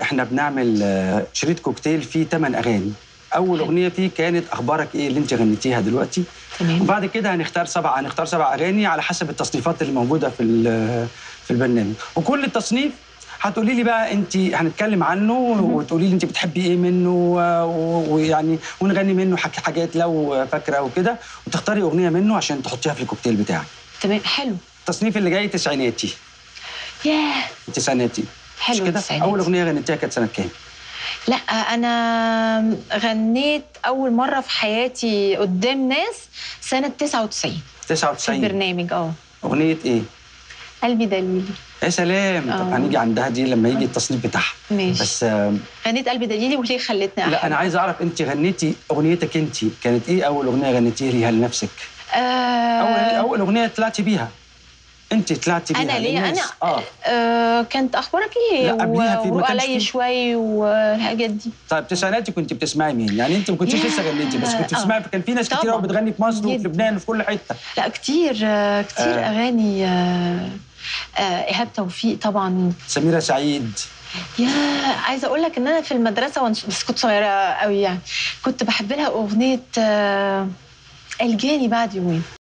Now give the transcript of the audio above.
احنا بنعمل آه، شريط كوكتيل فيه 8 اغاني اول اغنيه فيه كانت اخبارك ايه اللي انت غنيتيها دلوقتي تمام وبعد كده هنختار سبع هنختار سبع اغاني على حسب التصنيفات اللي موجوده في ال- في البرنامج وكل تصنيف هتقولي لي بقى انت هنتكلم عنه وتقولي لي انت بتحبي ايه منه و- و- ويعني ونغني منه حك- حاجات لو فاكره وكده وتختاري اغنيه منه عشان تحطيها في الكوكتيل بتاعك تمام حلو التصنيف اللي جاي تسعيناتي ياه التسعيناتي حلو مش كده التسعيناتي. اول اغنيه غنيتيها كانت سنه كام لا انا غنيت اول مره في حياتي قدام ناس سنه 99 في 99 البرنامج اه اغنيه ايه قلبي دليلي يا سلام طب آه. هنيجي عندها دي لما يجي التصنيف بتاعها ماشي بس آم، غنيت قلبي دليلي وليه خلتني لا أحب. انا عايز اعرف انت غنيتي اغنيتك انت كانت ايه اول اغنيه غنيتيها ليها لنفسك آه اول اول اغنيه طلعتي بيها انت طلعتي بيها انا ليه انا للناس. اه آه كانت اخبارك ايه لا، قبليها في- ما وروق كانش عليا في- شوي والحاجات دي طيب تسعيناتي كنت بتسمعي مين؟ يعني انت ما كنتش يا- لسه غنيتي بس كنت آه. بتسمعي كان في ناس كتير طبعاً. قوي بتغني في مصر وفي جداً. لبنان وفي كل حته لا كتير آه كتير آه. آه. اغاني آه آه ايهاب توفيق طبعا سميره سعيد يا عايزه اقول لك ان انا في المدرسه وأنا- بس كنت صغيره قوي يعني كنت بحب لها اغنيه آه الجاني بعد يومين